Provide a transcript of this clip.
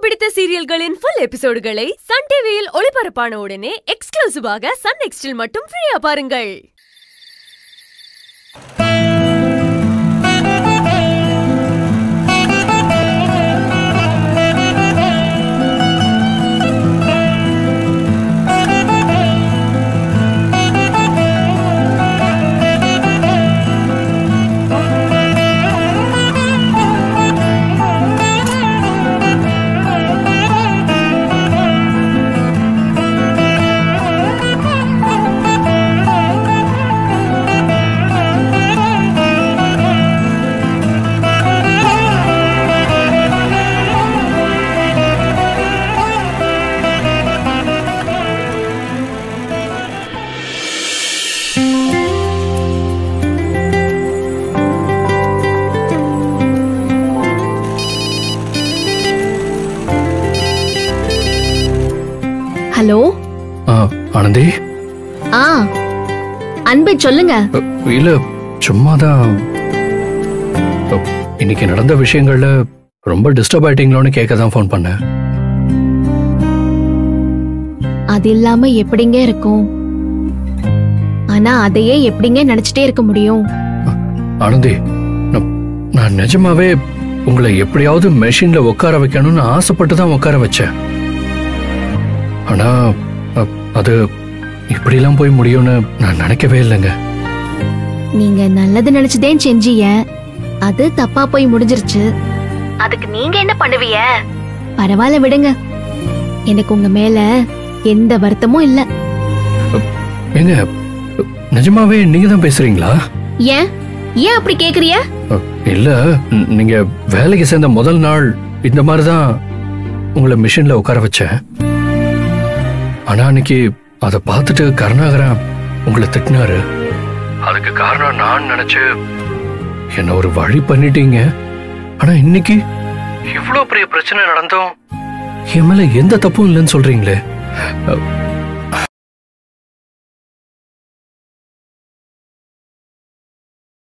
பிடித்த சீரியல்களின் full எபிசோடுகளை Sun டிவியில் ஒளிபரப்பான உடனே எக்ஸ்க்ளூசிவாக சன் நெக்ஸ்டில் மட்டும் ஃப்ரீயா பாருங்கள் ஹலோ ஆ, ஆனந்தி ஆ அன்பு சொல்லுங்க அ, இல்ல சும்மாதான் அ, இன்னைக்கு நடந்த விஷயங்கள்ல ரொம்ப டிஸ்டர்ப் ஆயிட்டீங்களோன்னு கேட்க தான் ஃபோன் பண்ணேன் அது இல்லாம எப்படிங்க இருக்கும் ஆனா அதையே எப்படிங்க நினைச்சிட்டே இருக்க முடியும் ஆனந்தி நான்- நான் நிஜமாவே உங்களை எப்படியாவது மெஷின்ல உட்கார வைக்கணும்னு ஆசைப்பட்டு தான் உட்கார வச்சேன் ஆனா அ, அது இப்படிலாம் போய் முடியும்னு நான் நினைக்கவே இல்லைங்க நீங்க நல்லது நினைச்சுதே செஞ்சீங்க அது தப்பா போய் முடிஞ்சிருச்சு அதுக்கு நீங்க என்ன பண்ணுவீங்க பரவாயில்ல விடுங்க எனக்கு உங்க மேல எந்த வருத்தமும் இல்ல ஏங்க நிஜமாவே நீங்க தான் பேசுறீங்களா ஏன் ஏன் அப்படி கேக்குறிய அ, இல்ல ந- நீங்க வேலைக்கு சேர்ந்த முதல் நாள் இந்த மாதிரி தான் உங்களை மிஷின்ல உட்கார வச்சேன் ஆனா அன்னைக்கு அதை பார்த்துட்டு கருணாகரன் உங்களை திட்டினாரு அதுக்கு காரணம் நான் நினைச்சு என்ன ஒரு வழி பண்ணிட்டீங்க ஆனா இன்னைக்கு இவ்வளவு பெரிய பிரச்சனை நடந்தும் என் மேல எந்த தப்பும் இல்லைன்னு சொல்றீங்களே அ,